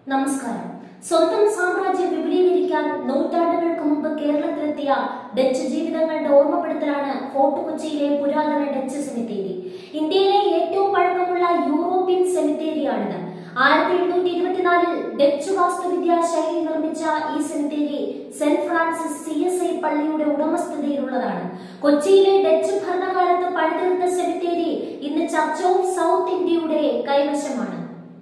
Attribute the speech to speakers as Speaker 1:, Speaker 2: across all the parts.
Speaker 1: നമസ്കാരം സ്വന്തം സാമ്രാജ്യം വിപുലീകരിക്കാൻ നൂറ്റാണ്ടുകൾക്ക് മുമ്പ് കേരളത്തിലെത്തിയ ഡച്ച് ജീവിതങ്ങളുടെ ഓർമ്മപ്പെടുത്തലാണ് ഫോർട്ട് കൊച്ചിയിലെ പുരാതന ഡച്ച് സെമിത്തേരി ഇന്ത്യയിലെ ഏറ്റവും പഴക്കമുള്ള യൂറോപ്യൻ സെമിത്തേരിയാണിത് ആയിരത്തി എഴുന്നൂറ്റി ഇരുപത്തിനാലിൽ ഡച്ച് വാസ്തുവിദ്യാ ശൈലി നിർമ്മിച്ച ഈ cemetery saint Francis C S I പള്ളിയുടെ ഉടമസ്ഥതയിലുള്ളതാണ് കൊച്ചിയിലെ ഡച്ച് ഭരണകാലത്ത് പണിതീർത്ത സെമിത്തേരി ഇന്ന് ചർച്ച് ഓഫ് സൗത്ത് ഇന്ത്യയുടെ കൈവശമാണ്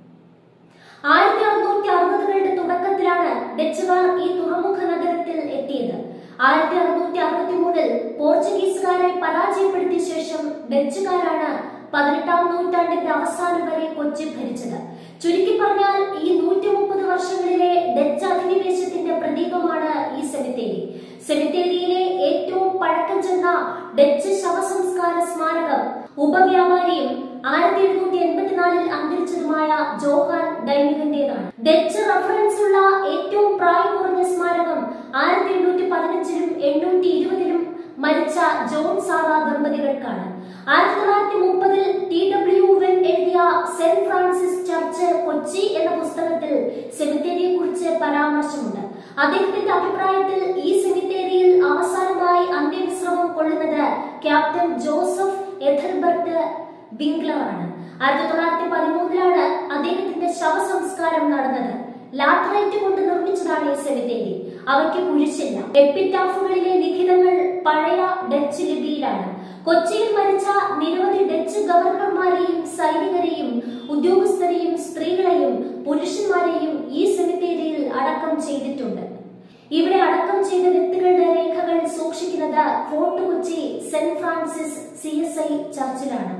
Speaker 1: ആയിരത്തി അറുന്നൂറ്റി അറുപതുകളുടെ തുടക്കത്തിലാണ് ഡച്ചുകാർ ഈ തുറമുഖ നഗരത്തിൽ എത്തിയത് ആയിരത്തി അറുന്നൂറ്റി അറുപത്തി മൂന്നിൽ പോർച്ചുഗീസുകാരെ പരാജയപ്പെടുത്തിയ ശേഷം ഡച്ചുകാരാണ് പതിനെട്ടാം നൂറ്റാണ്ടിന്റെ അവസാനം വരെ കൊച്ചി ഭരിച്ചത് ചുരുക്കി പറഞ്ഞാൽ ഈ നൂറ്റി മുപ്പത് വർഷങ്ങളിലെ ഡച്ച് അധിനിവേശത്തിന്റെ പ്രതീകമാണ് ഈ സെമിത്തേരി സെമിത്തേരിയിലെ ഏറ്റവും പഴക്കം ചെന്ന ഡച്ച് ശവസംസ്കാര സ്മാരകം ഉപവ്യാപാരിയും ആയിരത്തി എഴുന്നൂറ്റി എൺപത്തിനാലിൽ അന്തരിച്ചതുമായ ജോഹാൻ ഡൈനികന്റേതാണ് ഡച്ച് റഫറൻസ് ഉള്ള ഏറ്റവും പ്രായം കുറഞ്ഞ സ്മാരകം ആയിരത്തി എണ്ണൂറ്റി പതിനഞ്ചിലും എണ്ണൂറ്റി ഇരുപതിലും മരിച്ച ജോൺ സാറ ദമ്പതികൾക്കാണ് ആയിരത്തി തൊള്ളായിരത്തി മുപ്പതിൽ ടി ഡബ്ല്യു വെൻ എഴുതിയ സെന്റ് ഫ്രാൻസിസ് ചർച്ച് കൊച്ചി എന്ന പുസ്തകത്തിൽ സെമിത്തേരിയെ കുറിച്ച് പരാമർശമുണ്ട് അദ്ദേഹത്തിന്റെ അഭിപ്രായത്തിൽ ഈ സെമിത്തേരിയിൽ അവസാനമായി അന്ത്യവിശ്രമം കൊള്ളുന്നത് ക്യാപ്റ്റൻ ജോസഫ് എഥൽബർട്ട് വിംഗ്ലറാണ് ആയിരത്തി തൊള്ളായിരത്തി പതിമൂന്നിലാണ് അദ്ദേഹത്തിന്റെ ശവസംസ്കാരം നടന്നത് ലാത്രൈറ്റ് കൊണ്ട് നിർമ്മിച്ചതാണ് ഈ സെമിത്തേരി അവയ്ക്ക് കുഴിച്ചില്ല എപ്പിറ്റാഫുകളിലെ ലിഖിതങ്ങൾ പഴയ ഡച്ച് ലിപിയിലാണ് കൊച്ചിയിൽ മരിച്ച നിരവധി ഡച്ച് ഗവർണർമാരെയും സൈനികരെയും ഉദ്യോഗസ്ഥരെയും സ്ത്രീകളെയും പുരുഷന്മാരെയും ഈ സെമിത്തേരിയിൽ അടക്കം ചെയ്തിട്ടുണ്ട് ഇവിടെ അടക്കം ചെയ്ത വ്യക്തികളുടെ രേഖകൾ സൂക്ഷിക്കുന്നത് fort Kochi saint Francis C S I ചർച്ചിലാണ്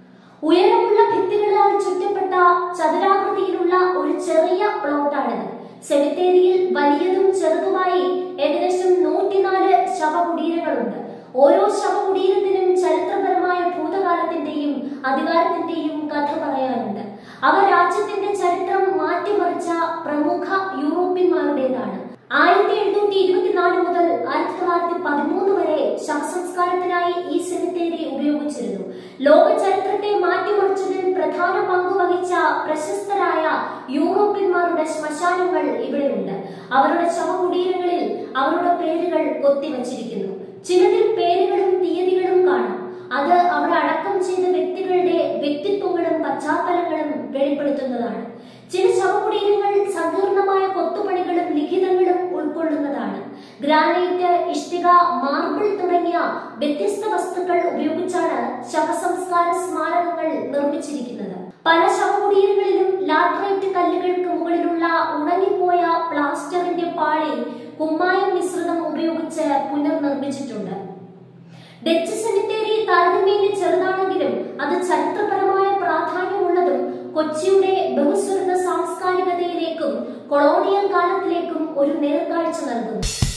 Speaker 1: ഉയരമുള്ള ഭിത്തികളാൽ ചുറ്റപ്പെട്ട ചതുരാകൃതിയിലുള്ള ഒരു ചെറിയ പ്ലോട്ടാണിത് സെമിത്തേരിയിൽ വലിയതും ചെറുതുമായി ഏകദേശം നൂറ്റിനാല് ശവകുടീരങ്ങളുണ്ട് ഓരോ ശവകുടീരത്തിനും ചരിത്രപരമായ ഭൂതകാലത്തിന്റെയും അധികാരത്തിന്റെയും കഥ പറയാനുണ്ട് അവ രാജ്യത്തിന്റെ ചരിത്രം മാറ്റിമറിച്ച പ്രമുഖ യൂറോപ്യന്മാരുടേതാണ് ആയിരത്തി എഴുന്നൂറ്റി ഇരുപത്തിനാല് മുതൽ ആയിരത്തി തൊള്ളായിരത്തി പതിമൂന്ന് വരെ ശവസംസ്കാരത്തിനായി ഈ സെമിത്തേരി ഉപയോഗിച്ചിരുന്നു ലോക ചരിത്രത്തെ മാറ്റിമറിച്ചതിൽ പ്രധാന പങ്ക് വഹിച്ച പ്രശസ്തരായ യൂറോപ്യന്മാരുടെ ശ്മശാനങ്ങൾ ഇവിടെയുണ്ട് അവരുടെ ശവകുടീരങ്ങളിൽ അവരുടെ പേരുകൾ കൊത്തിവച്ചിരിക്കുന്നു ചിലതിൽ പേരുകളും തീയതികളും കാണാം അത് അവിടെ അടക്കം ചെയ്ത വ്യക്തികളുടെ വ്യക്തിത്വങ്ങളും പശ്ചാത്തലങ്ങളും വെളിപ്പെടുത്തുന്നതാണ് ചില ശവകുടീരങ്ങൾ സങ്കീർണമായ കൊത്തുപണികളും ലിഖിതങ്ങളും ഉൾക്കൊള്ളുന്നതാണ് ഗ്രാനൈറ്റ് ഇഷ്ടിക മാർബിൾ തുടങ്ങിയ വ്യത്യസ്ത വസ്തുക്കൾ ഉപയോഗിച്ചാണ് ശവസംസ്കാര സ്മാരകങ്ങൾ നിർമ്മിച്ചിരിക്കുന്നത് പല ശവകുടീരങ്ങളിലും ലാട്രൈറ്റ് കല്ലുകൾക്ക് മുകളിലുള്ള ഉണങ്ങിപ്പോയ പ്ലാസ്റ്ററിന്റെ പാളി കുമ്മായം മിശ്രിതം ഉപയോഗിച്ച് പുനർനിർമ്മിച്ചിട്ടുണ്ട് ഡച്ച് സെമിത്തേരി താരതമ്യേന ചെറുതാണെങ്കിലും അത് ചരിത്രപരമായ പ്രാധാന്യമുള്ളതും കൊച്ചിയുടെ ബഹുസ്വരത സാംസ്കാരികതയിലേക്കും കൊളോണിയൽ കാലത്തിലേക്കും ഒരു നേർക്കാഴ്ച നൽകുന്നു